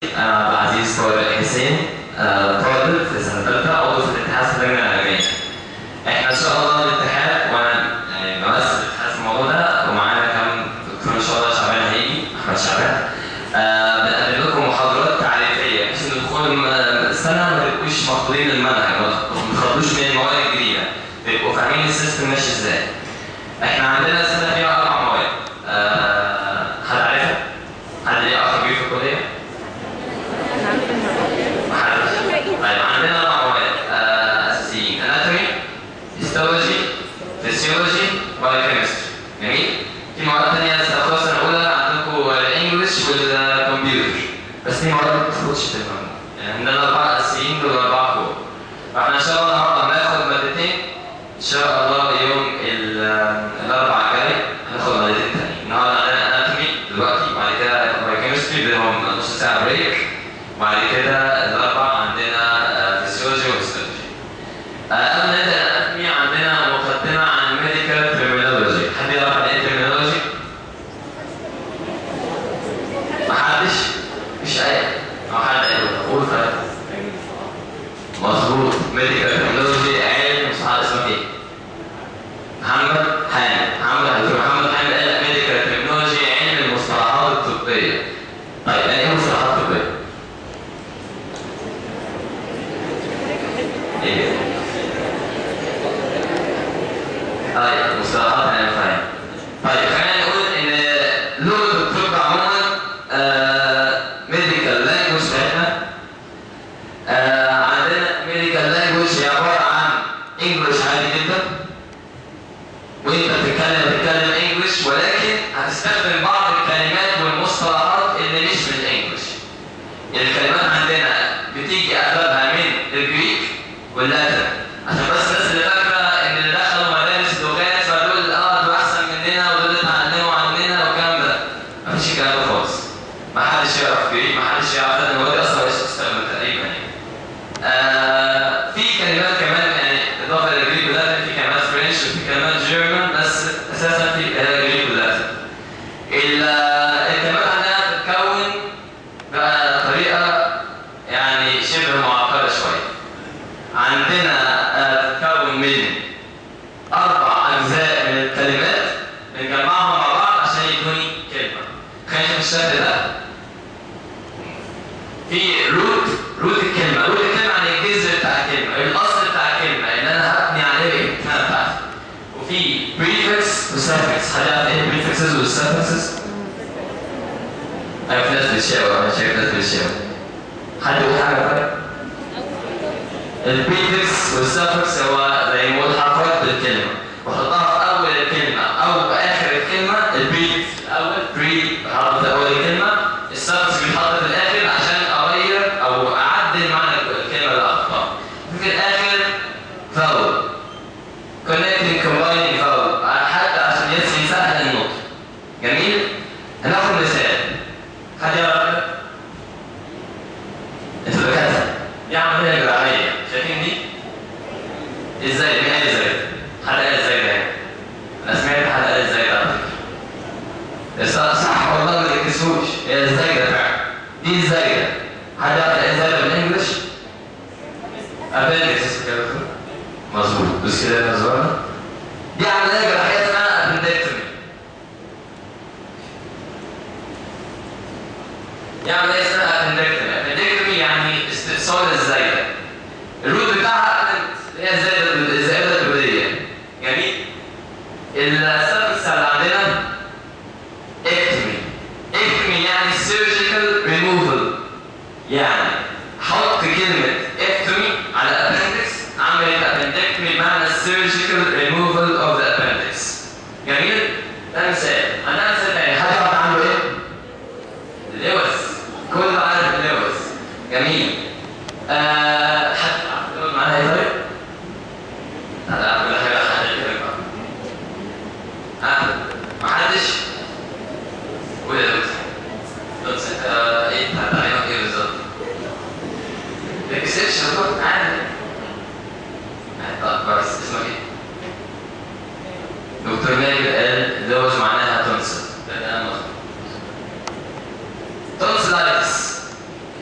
انا عبد العزيز طارق حسين آه، طالب في سنه ثالثه عضو في الاتحاد السلمي العالمي احنا ان شاء الله الاتحاد وانا يعني بمثل الاتحاد في الموضوع ده ومعانا كمان دكتور ان شاء الله شعبان هيجي احمد شعبان آه، بنقدم لكم محاضرات تعريفيه بحيث ان دخول الم- السنه ما تبقوش مفقودين للمنهج ما تخرجوش من المواد الجديده تبقوا فاهمين السيستم ماشي ازاي احنا عندنا السنه فيها اربع مواد آه، حد عارفها؟ حد ليه اخ كبير في الكليه؟ محدش طيب عندنا اربع مواد آه، اساسيين اناتومي هيستولوجي فيسيولوجي بايوكيمستري جميل في مواد ثانيه هتاخدوها سنه اولى عندكم الانجلش والكمبيوتر بس دي مواد ما بتاخدش في المجموع يعني عندنا اربعه اساسيين دول اربعه فوق فاحنا ان شاء الله النهارده هناخد مادتين ان شاء الله يوم ال- الاربعاء الجاي هناخد مادتين تانيين النهارده عندنا اناتومي دلوقتي وبعد كده بايوكيمستري بينهم نص ساعه بريك وبعد كده الاربع عندنا فيسيولوجي وهيستولوجي. قبل ما نبدا الاناتومي عندنا مقدمه عن ميديكال ترمينولوجي، حد يعرف عن ايه ترمينولوجي؟ محدش؟ مفيش اي او حد يقول قول طيب. مظبوط ميديكال ترمينولوجي علم مصطلح اسمه ايه؟ محمد حامد، محمد دكتور محمد حامد قال لك ميديكال ترمينولوجي علم المصطلحات الطبيه. طيب يعني ايه مصطلحات طبيه؟ ايه؟ طيب مصطلحات انا فاهم. طيب خلينا نقول ان لغه الطب عموما ميديكال لانجوج بتاعتنا آه، عندنا ميديكال لانجوج هي عباره عن انجلش عادي جدا وانت بتتكلم بتتكلم انجلش ولكن هتستخدم بعض الكلمات والمصطلحات اللي مش من الانجلش. الكلمات عندنا بتيجي اغلبها من الجريك واللاتن عشان بس الناس اللي فاكره ان اللي دخلوا مدارس لغات فدول اه دول احسن مننا ودول اتعلموا عننا والكلام ده مفيش الكلام ده خالص ما حدش يعرف جريك ما حدش يعرف لاتن هو دي اصلا مش بتستخدم تقريبا يعني آه في كلمات كمان يعني اضافه للجريك واللاتن في كلمات فرنش وفي كلمات جيرمان بس اساسا في آه، جريك واللاتن ال- الكلمات عندنا بتتكون بطريقه يعني شبه معقده شويه عندنا آه، تتكون من اربع اجزاء من الكلمات بنجمعهم مع بعض عشان يدوني كلمه خلينا نشوف الشكل ده في روت روت الكلمه روت الكلمه يعني الجذر بتاع الكلمه الاصل بتاع الكلمه اللي انا هبني عليه الكلمه بتاعتي وفي بريفكس وسفكس حد يعرف ايه البريفكسز والسفكسز؟ ايوه في ناس بتشاور انا شايف ناس بتشاور حد يقول حاجه طيب؟ البريفكس والسفكس هو زي ملحقات بالكلمه بحطها في اول الكلمه او في اخر الكلمه البريفكس الاول بري بحط في اول الكلمه السفكس بيتحط في الاخر عشان اغير او اعدل معنى الكلمه اللي اخطاها في الاخر فاول connecting combining vowel حتى عشان يس- يسهل النطق جميل هناخد مثال حد يعرف كده؟ انتوا دكاتره دي عمليه جراحيه شايفين دي؟ ازاي؟ مين قال ازاي؟ حد قال ازاي ده؟ انا سمعت حد قال ازاي ده على فكره صح صح والله ما تركزوش هي ازاي ده فعلا دي ازاي ده؟ حد يعرف ايه ازاي ده بالانجلش؟ appendix كده مظبوط بس كده يا زهره دي عمليه جراحيه اسمها appendectomy دي عمليه اسمها appendectomy appendectomy يعني استئصال الزايده الروت بتاعها append اللي هي الزايده الزايده الدوديه جميل السبكس اللي عندنا ectomy ectomy يعني surgical removal يعني حط كلمة ectomy على appendix عملت appendectomy بمعنى surgical removal of the appendix جميل؟ ده مثال عندنا مثال تاني حد يعرف عنه ايه؟ اللوز كله عارف اللوز جميل آه حد يعرف اللوز معناها ايه طيب؟ لا لا كل حاجة حد كده بقى ها؟ محدش؟ قول يا لوز لوز انت ايه تعليمك ايه بالظبط؟ الاكسبشن ده عادي طب كويس اسمك ايه؟ دكتور ماجد قال لوز معناها تنصل ده ده مظبوط تونسلايتس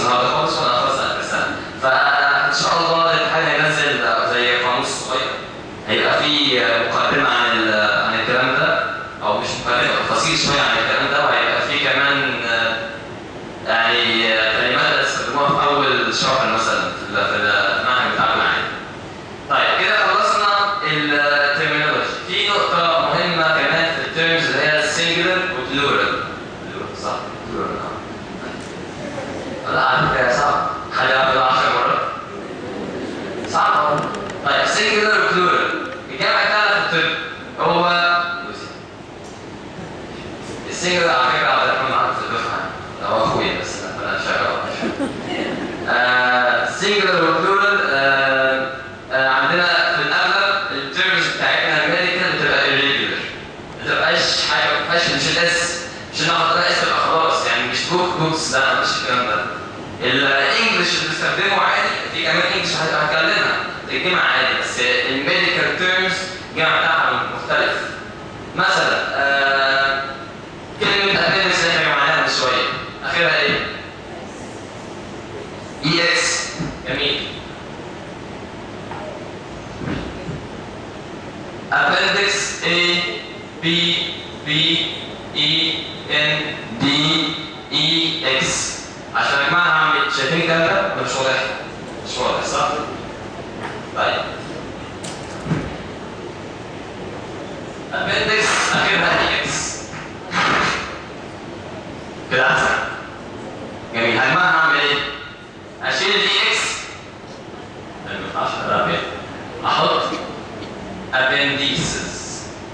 النهارده خالص وانا خلاص اخر السنه فان شاء الله الامتحان هينزل زي قاموس صغير هيبقى فيه مقدمه عن ال- عن الكلام ده او مش مقدمه تفاصيل شويه عن الكلام ده وهيبقى فيه كمان آه، يعني كلمات استخدموها في اول شهر مثلا في ال- في المنهج بتاع العام. طيب كده خلصنا الترمينولوجي. في نقطة مهمة كمان في الترمز اللي هي السنجلر والبلورال. صح؟ بلورال اه. لا على فكرة صعب. حد يعرف يقولها 10 مرات؟ صعب والله. طيب سنجلر وبلورال. الجمع بتاعنا في الطب هو السنجلر على فكرة عبد الرحمن معاك في الدفعة. ده هو أخويا بس أنا شغال سنجلر وبلورال عندنا في الاغلب التيرمز بتاعتنا الميديكال بتبقى irregular ما تبقاش حاجه ما فيهاش مش الاس مش هناخد بقى اس تبقى خلاص يعني مش بوك بوكس لا مش الكلام ده الانجلش اللي بنستخدمه عادي في كمان انجلش هتكلمها تتجمع عادي بس الميديكال تيرمز الجمع بتاعها مختلف مثلا آه، كلمه ابندكس اللي احنا جمعناها من شويه اخرها ايه؟ اي اكس جميل appendix A B B E N D E X عشان يا جماعه هعمل شايفين الكلام ده ولا مش واضح؟ مش واضح صح؟ طيب appendix اخرها E X كده احسن جميل يا جماعه هعمل ايه؟ اشيل الاي اكس ما ينفعش ده أبيض. احط appendices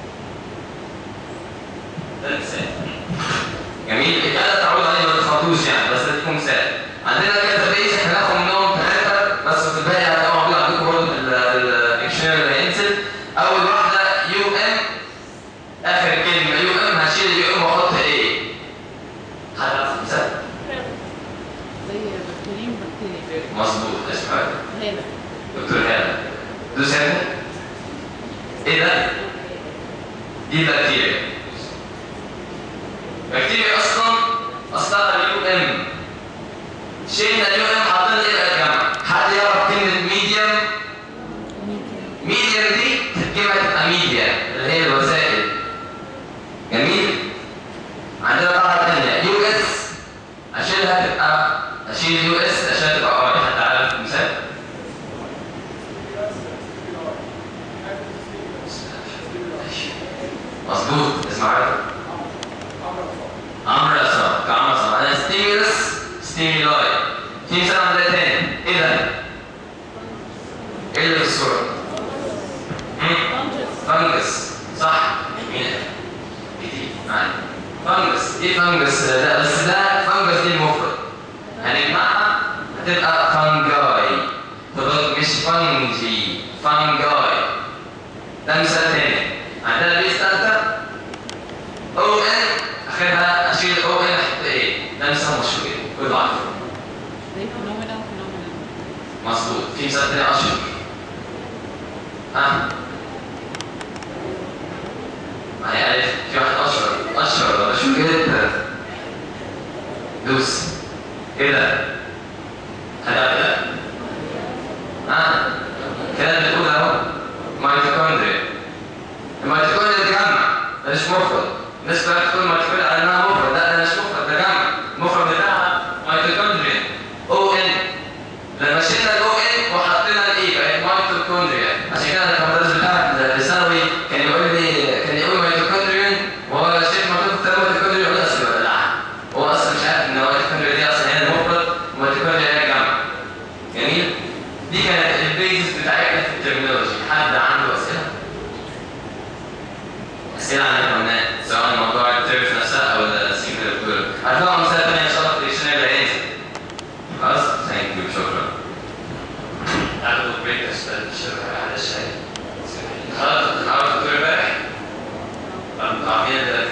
ده مثال جميل الثلاث تعود عليه ما تخاطوش يعني بس ده يكون مثال عندنا كذا بيز احنا هناخد منهم ثلاثه بس في الباقي هتبقى موجود عندكم برضه في الديكشنري اللي هينزل اول واحده يو ام اخر كلمه يو ام هشيل اليو ام واحط ايه؟ حد يعرف مثال؟ زي بكتيريم بكتيريا مظبوط اسمها هنا دكتور هاله دوس هنا ايه ده؟ دي بكتيريا بكتيريا اصلا اصلها اليو ام شلنا اليو ام حطينا ايه بقى الجمع حد يعرف كلمه ميديم ميديم دي الكلمه تبقى ميديا اللي هي الوسائل جميل عندنا قاعده ثانيه يو اس اشيلها تبقى اشيل اليو اس عشان تبقى ار حد عارف مثال مظبوط اسمع عمرو اصلا كعمرو اصلا انا ستيمولس ستيمولاي في مثال عندنا تاني ايه ده؟ ايه اللي في الصوره؟ فانجس صح مين جديد معايا فانجس ايه فانجس ده بس ده فانجس دي المفرد هنجمعها هتبقى فانجاي تبقى مش فانجي فانجاي ده مثال تاني عندنا بيس تالتة او ان اخرها اشيل او ان احط ايه ده مثال مشهور كله عارفه زي فينومينا وفينومينا مظبوط في مثال تاني اشهر ها معايا عارف في واحد اشهر اشهر مشهور جدا دوس ايه ده؟ هتعرف ده؟ ها؟ كده بتقول اهو ميتوكوندريا الميتوكوندريا دي جمع ده مش مفرد الناس كلها بتقول ميتوكوندريا على انها مفرد لا ده مش مفرد ده جمع المفرد بتاعها ميتوكوندريا او ان لما شلنا الاو ان وحطينا الاي بقت ميتوكوندريا عشان كده انا المدرس بتاعي الثانوي كان يقول لي كان يقول ميتوكوندريا وهو شايف مكتوب في ميتوكوندريا يقول اصلي ولا لا هو اصلا مش عارف ان ميتوكوندريا دي اصلا هي المفرد وميتوكوندريا هي الجمع جميل دي كانت البيزس بتاعتنا في الترمينولوجي حد عنده اسئله؟ اسئله عن اللي قلناه سواء موضوع التيرف نفسها او السنجل بلورال هتلاقوا امثله ثانيه ان شاء الله في الديكشنري اللي هينزل خلاص ثانك يو شكرا ناخد بريك عشان على الشاي خلاص خلاص دكتور امبارح عارفين